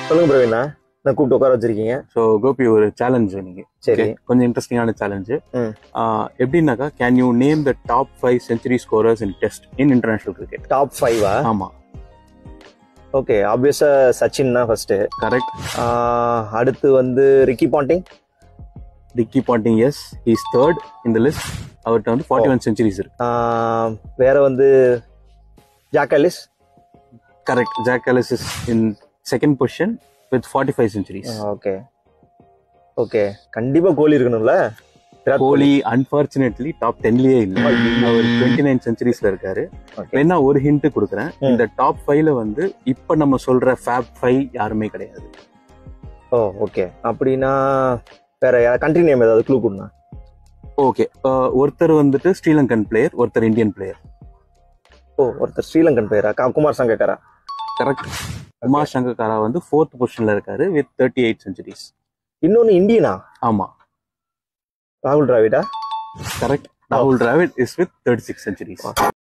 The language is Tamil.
சொல்லுங்க பிரவீனா நான் கூப்பிட்டு உட்கார வச்சிருக்கீங்க ஸோ கோபி ஒரு சேலஞ்ச் நீங்க சரி Okay, கொஞ்சம் இன்ட்ரெஸ்டிங்கான சேலஞ்சு ம். எப்படின்னாக்கா can you name the top five century scorers in test in international cricket top ஃபைவா ஆமா ஓகே ஆப்வியஸா சச்சின் தான் ஃபர்ஸ்ட் கரெக்ட் அடுத்து வந்து Ricky Ponting Ricky Ponting yes is third இந்த லிஸ்ட் அவர்கிட்ட வந்து ஃபார்ட்டி ஒன் செஞ்சுரிஸ் இருக்கு ஆஹ் வேற வந்து Jacques Kallis correct Jacques Kallis is in second position with forty five centuries okay okay கண்டிப்பா கோலி இருக்கணும்ல விராட் கோலி அன்பார்ச்சுனேட்லி டாப் டென்லயே இல்ல அவர் டுவெண்ட்டி நைன் செஞ்சுரிஸ்ல இருக்காரு Okay. வேணா ஒரு ஹிண்ட் கொடுக்குறேன் ம். இந்த டாப் ஃபைவ்ல வந்து இப்ப நம்ம சொல்ற ஃபேப் ஃபைவ் யாருமே கிடையாது ஓ ஓகே அப்படின்னா வேற கண்ட்ரி நேம் ஏதாவது க்ளூ கொடுங்க ஓகே ஒருத்தர் வந்துட்டு ஸ்ரீலங்கன் பிளேயர் ஒருத்தர் இந்தியன் பிளேயர் ஓ ஒருத்தர் ஸ்ரீலங்கன் பேரா கா- குமார் சங்கக்காரா கரெக்ட் உமார் சங்கக்காரா வந்து ஃபோர்த் பொசிஷன்ல இருக்காரு வித் தேர்ட்டி எயிட் செஞ்சுரிஸ் இன்னொன்னு இந்தியனா ஆமா ராகுல் டிராவிடா கரெக்ட் ராகுல் Dravid is with thirty six centuries